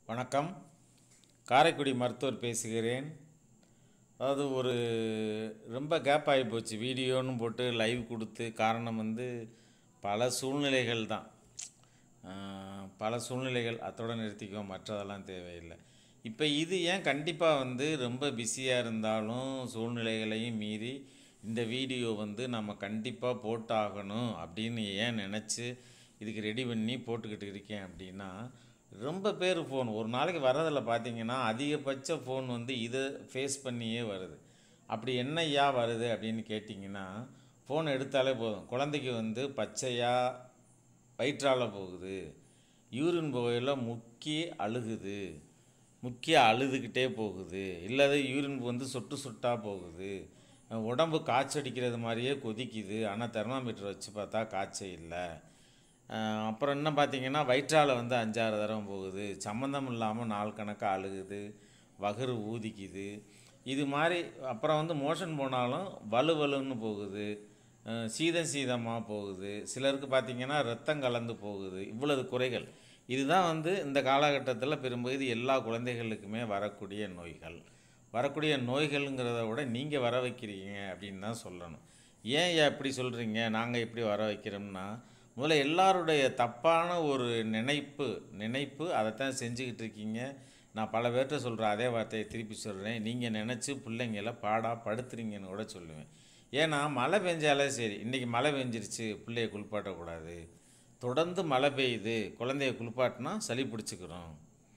வணக்கம் காரைக்குடி மருத்துவர் பேசுகிறேன் அதாவது ஒரு ரொம்ப கேப் ஆகி போச்சு வீடியோன்னு போட்டு லைவ் கொடுத்து காரணம் வந்து பல சூழ்நிலைகள் தான் ஆஹ், பல சூழ்நிலைகள் அத்தோட நிறுத்திக்கோ மற்றதெல்லாம் தேவையில்லை இப்போ இது ஏன் கண்டிப்பாக வந்து ரொம்ப பிஸியாக இருந்தாலும் சூழ்நிலைகளையும் மீறி இந்த வீடியோ வந்து நம்ம கண்டிப்பாக போட்டாகணும் அப்படின்னு ஏன் நினச்சி இதுக்கு ரெடி பண்ணி போட்டுக்கிட்டு இருக்கேன் அப்படின்னா ரொம்ப பேர் ஃபோன் ஒரு நாளைக்கு வர்றதில் பார்த்தீங்கன்னா அதிகபட்ச ஃபோன் வந்து இதை ஃபேஸ் பண்ணியே வருது அப்படி என்னய்யா வருது அப்படின்னு கேட்டிங்கன்னா ஃபோன் எடுத்தாலே போதும் குழந்தைக்கு வந்து பச்சையாக வயிற்றால போகுது யூரின் போகையில் முக்கி அழுகுது முக்கிய அழுதுகிட்டே போகுது இல்லாத யூரின் வந்து சொட்டு சொட்டாக போகுது அஹ் உடம்பு காய்ச்சடிக்கிறது மாதிரியே கொதிக்குது ஆனால் தெர்மாமீட்டர் வச்சு பார்த்தா காய்ச்சல் இல்லை அஹ் அப்புறம் என்ன பார்த்தீங்கன்னா வயிற்றால வந்து அஞ்சாறு தடவை போகுது சம்மந்தம் இல்லாமல் நாள் கணக்காக அழுகுது வகுறு ஊதிக்குது இது மாதிரி அப்புறம் வந்து மோஷன் போனாலும் வலு வலுன்னு போகுது அஹ் சீதம் சீதமாக போகுது சிலருக்கு பார்த்தீங்கன்னா ரத்தம் கலந்து போகுது இவ்வளவு குறைகள் இதுதான் வந்து இந்த காலகட்டத்தில் பெரும்பகுதி எல்லா குழந்தைகளுக்குமே வரக்கூடிய நோய்கள் வரக்கூடிய நோய்கள்ங்கிறத விட நீங்கள் வர வைக்கிறீங்க அப்படின்னு தான் சொல்லணும் ஏன் ஏன் இப்படி சொல்கிறீங்க நாங்கள் எப்படி வர வைக்கிறோம்னா முதல்ல எல்லாருடைய தப்பான ஒரு நினைப்பு நினைப்பு அதைத்தான் செஞ்சுக்கிட்டு இருக்கீங்க நான் பல பேர்கிட்ட சொல்கிற அதே வார்த்தையை திருப்பி சொல்கிறேன் நீங்கள் நினச்சி பிள்ளைங்கள பாடா படுத்துறீங்கன்னு கூட சொல்லுவேன் ஏன்னா மழை பெஞ்சாலே சரி இன்றைக்கி மழை பெஞ்சிருச்சு பிள்ளைய குளிப்பாட்டக்கூடாது தொடர்ந்து மழை பெய்யுது குழந்தைய குளிப்பாட்டினா சளி பிடிச்சிக்கிறோம்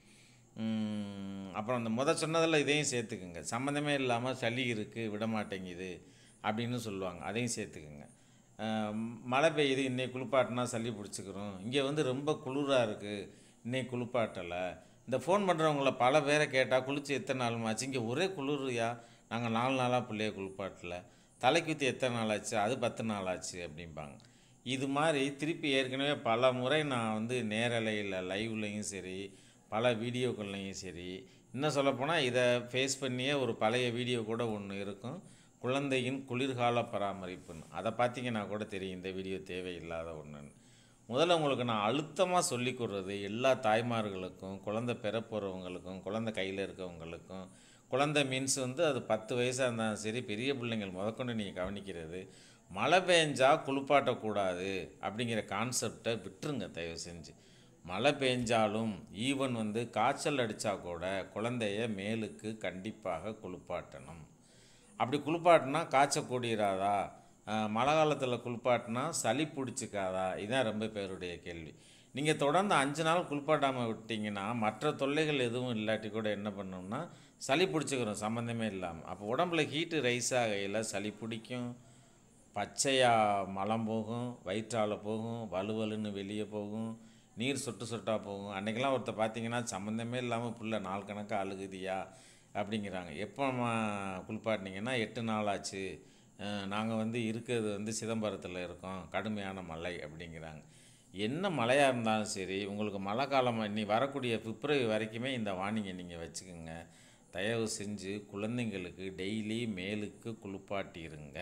உம், அப்புறம் அந்த முத சொன்னதில் இதையும் சேர்த்துக்குங்க சம்மந்தமே இல்லாமல் சளி இருக்குது விட மாட்டேங்குது அப்படின்னு சொல்லுவாங்க அதையும் சேர்த்துக்குங்க அஹ், மழை பெய்யுது இன்னைக்கு குளிப்பாட்டினா சளி பிடிச்சிக்கிறோம் இங்கே வந்து ரொம்ப குளிராக இருக்குது இன்னைக்கு குளிப்பாட்டலை இந்த ஃபோன் பண்ணுறவங்கள பல பேரை கேட்டால் குளிச்சு எத்தனை நாள் ஆச்சு இங்கே ஒரே குளிர்யா நாங்கள் நாலு நாளாக பிள்ளைய குளிப்பாட்டல தலைக்கு ஊற்றி எத்தனை நாள் ஆச்சு அது பத்து நாள் ஆச்சு அப்படிம்பாங்க இது மாதிரி திருப்பி ஏற்கனவே பல முறை நான் வந்து நேரலையில் லைவ்லையும் சரி பல வீடியோக்கள்லையும் சரி இன்னும் சொல்லப்போனால் இதை ஃபேஸ் பண்ணியே ஒரு பழைய வீடியோ கூட ஒன்று இருக்கும் குழந்தையின் குளிர்கால பராமரிப்புன்னு அதை பார்த்தீங்கன்னா கூட தெரியும் இந்த வீடியோ தேவையில்லாத ஒன்றுன்னு முதல்ல உங்களுக்கு நான் அழுத்தமாக சொல்லிக் கொடுறது எல்லா தாய்மார்களுக்கும் குழந்தை பெற போகிறவங்களுக்கும் குழந்தை கையில் இருக்கவங்களுக்கும் குழந்தை மீன்ஸ் வந்து அது பத்து வயசாக இருந்தாலும் சரி பெரிய பிள்ளைங்கள் முதற்கொண்டு நீங்கள் கவனிக்கிறது மழை பெஞ்சா குளிப்பாட்டக்கூடாது அப்படிங்கிற கான்செப்டை விட்டுருங்க தயவு செஞ்சு மழை பெஞ்சாலும் ஈவன் வந்து காய்ச்சல் அடித்தா கூட குழந்தைய மேலுக்கு கண்டிப்பாக குளிப்பாட்டணும் அப்படி குளிப்பாட்டினா காய்ச்சல் கூடிராதா அஹ் மழை காலத்தில் குளிப்பாட்டினா சளி பிடிச்சிக்காதா இதுதான் ரொம்ப பேருடைய கேள்வி நீங்கள் தொடர்ந்து அஞ்சு நாள் குளிப்பாட்டாமல் விட்டீங்கன்னா மற்ற தொல்லைகள் எதுவும் இல்லாட்டி கூட என்ன பண்ணோம்னா சளி பிடிச்சிக்கிறோம் சம்மந்தமே இல்லாமல் அப்போ உடம்புல ஹீட்டு ரைஸ் ஆகையில் சளி பிடிக்கும் பச்சையாக மலம் போகும் வயிற்றால போகும் வலுவலுன்னு வெளியே போகும் நீர் சொட்டு சொட்டாக போகும் அன்றைக்கெல்லாம் ஒருத்தர் பார்த்தீங்கன்னா சம்மந்தமே இல்லாமல் புள்ள நாள் கணக்காக அழுகுதியா அப்படிங்கிறாங்க எப்போ குளிப்பாட்டினீங்கன்னா எட்டு நாள் ஆச்சு நாங்கள் வந்து இருக்கிறது வந்து சிதம்பரத்தில் இருக்கோம் கடுமையான மழை அப்படிங்கிறாங்க என்ன மழையாக இருந்தாலும் சரி உங்களுக்கு மழை காலம் இனி வரக்கூடிய பிப்ரவரி வரைக்குமே இந்த வார்னிங்கை நீங்கள் வச்சுக்கோங்க தயவு செஞ்சு குழந்தைங்களுக்கு டெய்லி மேலுக்கு குளிப்பாட்டிருங்க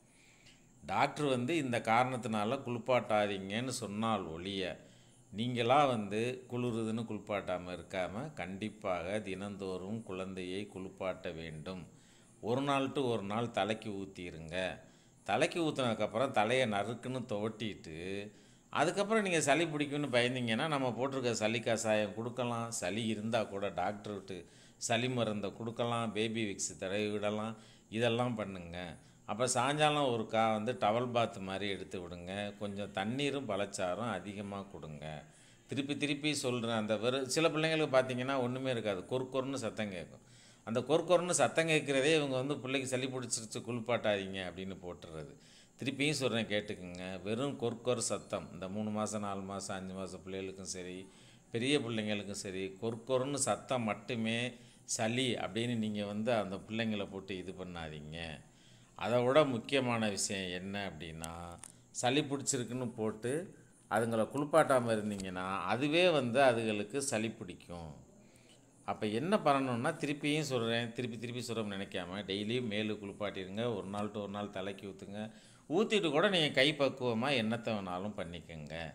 டாக்டர் வந்து இந்த காரணத்தினால குளிப்பாட்டாதீங்கன்னு சொன்னால் ஒழிய நீங்களாக வந்து குளிருதுன்னு குளிப்பாட்டாமல் இருக்காமல் கண்டிப்பாக தினந்தோறும் குழந்தையை குளிப்பாட்ட வேண்டும் ஒரு நாள் டு ஒரு நாள் தலைக்கு ஊற்றிடுங்க தலைக்கு ஊற்றினதுக்கப்புறம் தலையை நறுக்குன்னு துவட்டிட்டு அதுக்கப்புறம் நீங்கள் சளி பிடிக்கும்னு பயந்தீங்கன்னா நம்ம போட்டிருக்க சளி கசாயம் கொடுக்கலாம் சளி இருந்தால் கூட டாக்டர் விட்டு சளி மருந்தை கொடுக்கலாம் பேபி விக்ஸ் தடவி விடலாம் இதெல்லாம் பண்ணுங்க அப்போ சாயங்காலம் ஒரு கா வந்து டவல் பாத் மாதிரி எடுத்து விடுங்க கொஞ்சம் தண்ணீரும் பழச்சாரும் அதிகமாக கொடுங்க திருப்பி திருப்பி சொல்கிறேன் அந்த வெறும் சில பிள்ளைங்களுக்கு பார்த்தீங்கன்னா ஒன்றுமே இருக்காது கொர்கொர்னு சத்தம் கேட்கும் அந்த கொர்கொர்னு சத்தம் கேட்குறதே இவங்க வந்து பிள்ளைக்கு சளி பிடிச்சிருச்சு குளிப்பாட்டாதீங்க அப்படின்னு போட்டுறது திருப்பியும் சொல்கிறேன் கேட்டுக்குங்க வெறும் கொர்கொர் சத்தம் இந்த மூணு மாதம் நாலு மாதம் அஞ்சு மாதம் பிள்ளைகளுக்கும் சரி பெரிய பிள்ளைங்களுக்கும் சரி கொர்கொர்னு சத்தம் மட்டுமே சளி அப்படின்னு நீங்கள் வந்து அந்த பிள்ளைங்களை போட்டு இது பண்ணாதீங்க அதை விட முக்கியமான விஷயம் என்ன அப்படின்னா சளி பிடிச்சிருக்குன்னு போட்டு அதுங்களை குளிப்பாட்டாமல் இருந்தீங்கன்னா அதுவே வந்து அதுகளுக்கு சளி பிடிக்கும் அப்போ என்ன பண்ணணும்னா திருப்பியும் சொல்கிறேன் திருப்பி திருப்பி சொல்கிறோம்னு நினைக்காம டெய்லியும் மேலு குளிப்பாட்டிடுங்க ஒரு நாள் டு ஒரு நாள் தலைக்கு ஊற்றுங்க ஊற்றிட்டு கூட நீங்கள் கை பக்குவமாக என்னத்தை வேணாலும் பண்ணிக்கோங்க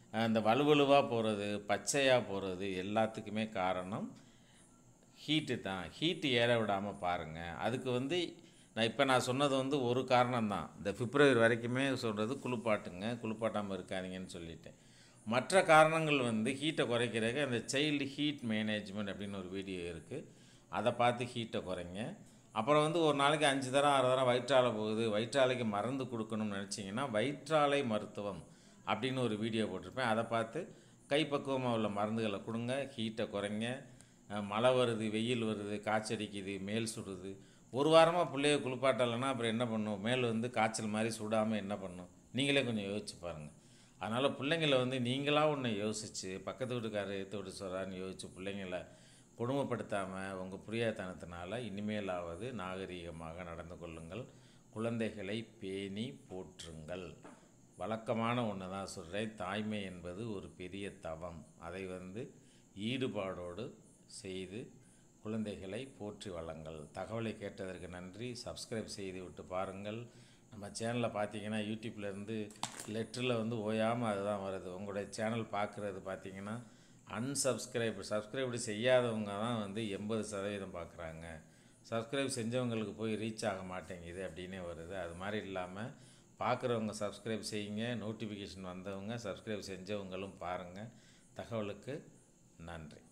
அந்த வலுவலுவாக போகிறது பச்சையாக போகிறது எல்லாத்துக்குமே காரணம் ஹீட்டு தான் ஹீட்டு ஏற விடாமல் பாருங்கள் அதுக்கு வந்து நான் இப்போ நான் சொன்னது வந்து ஒரு காரணம் தான் இந்த பிப்ரவரி வரைக்குமே சொல்கிறது குளிப்பாட்டுங்க குளிப்பாட்டாமல் இருக்காதீங்கன்னு சொல்லிட்டேன் மற்ற காரணங்கள் வந்து ஹீட்டை குறைக்கிறதுக்கு அந்த சைல்டு ஹீட் மேனேஜ்மெண்ட் அப்படின்னு ஒரு வீடியோ இருக்குது அதை பார்த்து ஹீட்டை குறைங்க அப்புறம் வந்து ஒரு நாளைக்கு அஞ்சு தரம் ஆறு தரம் வயிற்றாலை போகுது வயிற்றாலைக்கு மருந்து கொடுக்கணும்னு நினச்சிங்கன்னா வயிற்றாலை மருத்துவம் அப்படின்னு ஒரு வீடியோ போட்டிருப்பேன் அதை பார்த்து கைப்பக்குவமாக உள்ள மருந்துகளை கொடுங்க ஹீட்டை குறைங்க அஹ் மழை வருது வெயில் வருது காய்ச்சடிக்குது மேல் சுடுது ஒரு வாரமாக பிள்ளைய குளிப்பாட்டலைன்னா அப்புறம் என்ன பண்ணும் மேல் வந்து காய்ச்சல் மாதிரி சுடாமல் என்ன பண்ணும் நீங்களே கொஞ்சம் யோசிச்சு பாருங்கள் அதனால் பிள்ளைங்கள வந்து நீங்களாக ஒன்று யோசித்து பக்கத்து வீட்டுக்காரர் எடுத்து விட்டு சொல்கிறான்னு யோசித்து பிள்ளைங்கள கொடுமைப்படுத்தாமல் உங்கள் புரியாதனத்தினால இனிமேலாவது நாகரீகமாக நடந்து கொள்ளுங்கள் குழந்தைகளை பேணி போற்றுங்கள் வழக்கமான ஒன்று தான் சொல்கிறேன் தாய்மை என்பது ஒரு பெரிய தவம் அதை வந்து ஈடுபாடோடு செய்து குழந்தைகளை போற்றி வளங்கள் தகவலை கேட்டதற்கு நன்றி சப்ஸ்கிரைப் செய்து விட்டு பாருங்கள் நம்ம சேனலில் பார்த்தீங்கன்னா யூடியூப்ல இருந்து லெட்டரில் வந்து ஓயாமல் அதுதான் வருது உங்களுடைய சேனல் பார்க்குறது பார்த்தீங்கன்னா அன்சப்ஸ்கிரைப் சப்ஸ்கிரைப் செய்யாதவங்க தான் வந்து எண்பது சதவீதம் பார்க்குறாங்க சப்ஸ்கிரைப் செஞ்சவங்களுக்கு போய் ரீச் ஆக மாட்டேங்குது அப்படின்னே வருது அது மாதிரி இல்லாமல் பார்க்குறவங்க சப்ஸ்கிரைப் செய்யுங்க நோட்டிஃபிகேஷன் வந்தவங்க சப்ஸ்கிரைப் செஞ்சவங்களும் பாருங்கள் தகவலுக்கு நன்றி